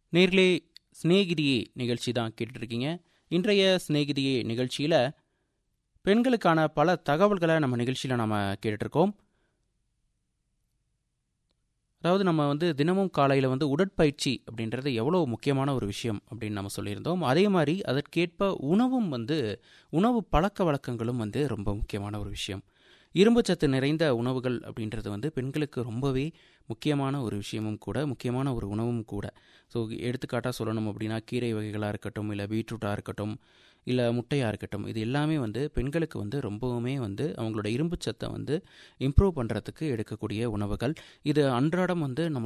நேர்களே சிநேகிதியே நிகழ்ச்சி தான் கேட்டுட்ருக்கீங்க இன்றைய சிநேகிதியே நிகழ்ச்சியில் பெண்களுக்கான பல தகவல்களை நம்ம நிகழ்ச்சியில் நம்ம கேட்டுட்ருக்கோம் அதாவது நம்ம வந்து தினமும் காலையில் வந்து உடற்பயிற்சி அப்படின்றது எவ்வளோ முக்கியமான ஒரு விஷயம் அப்படின்னு நம்ம சொல்லியிருந்தோம் அதே மாதிரி அதற்கேற்ப உணவும் வந்து உணவு பழக்க வழக்கங்களும் வந்து ரொம்ப முக்கியமான ஒரு விஷயம் இரும்புச்சத்து நிறைந்த உணவுகள் அப்படின்றது வந்து பெண்களுக்கு ரொம்பவே முக்கியமான ஒரு விஷயமும் கூட முக்கியமான ஒரு உணவும் கூட ஸோ எடுத்துக்காட்டாக சொல்லணும் அப்படின்னா கீரை வகைகளாக இருக்கட்டும் இல்லை பீட்ரூட்டாக இருக்கட்டும் இல்லை முட்டையாக இருக்கட்டும் இது எல்லாமே வந்து பெண்களுக்கு வந்து ரொம்பவுமே வந்து அவங்களோட இரும்புச்சத்தை வந்து இம்ப்ரூவ் பண்ணுறதுக்கு எடுக்கக்கூடிய உணவுகள் இது அன்றாடம் வந்து நம்ம